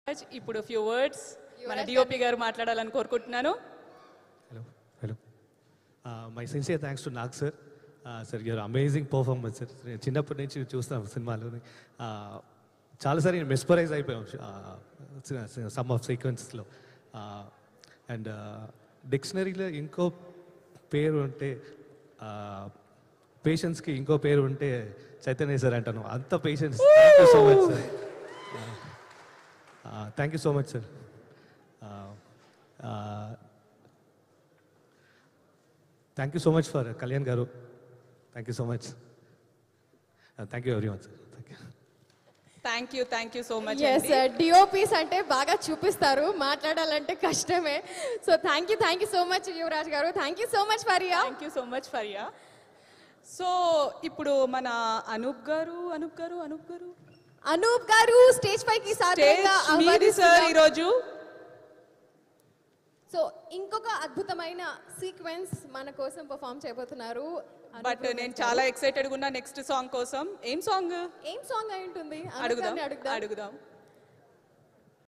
ఇప్పుడు few words మన DOP గారు మాట్లాడాలని కోరుకుంటున్నాను hello hello my sincere thanks to Nag sir sir your amazing performance sir నేను చిన్నప్పటి నుంచి చూస్తాను సినిమాలోని చాలాసారి నేను మెస్పరైజ్ అయిపోయాం సమ్ ఆఫ్ సీక్వెన్స్లో అండ్ డిక్షనరీలో ఇంకో పేరు ఉంటే పేషెన్స్కి ఇంకో పేరు ఉంటే చైతన్య సార్ అంటాను అంత patience thank you so much sir thank you so much sir thank you so much for Kalyan garu thank you so much thank you everyone sir thank you thank you thank you so much as DOPs అంటే బాగా చూపిస్తారు మాట్లాడాలంటే కష్టమే so thank you thank you so much Yuvaraj garu thank you so much Faria thank you so much Faria so ఇప్పుడు మన అనూప్ గారు అనూప్ గారు అనూప్ గారు అనూప్ గారు స్టేజ్ పైకి స్టేజ్ సాధారణంగా మీది సార్ ఆహ్వానిస్తున్నాం. ఈరోజు సో ఇంకొక అద్భుతమైన సీక్వెన్స్ మన కోసం పర్ఫామ్ చేయబోతున్నారు అనూప్ బట్ రమేష్ నేను గారు. చాలా ఎక్సైటెడ్ ఉన్నా నెక్స్ట్ సాంగ్ కోసం ఏం సాంగ్ ఏం సాంగ్ అయి ఉంటుంది అడుగుదాం అనూప్ గారిని అడుగుదాం అడుగుదాం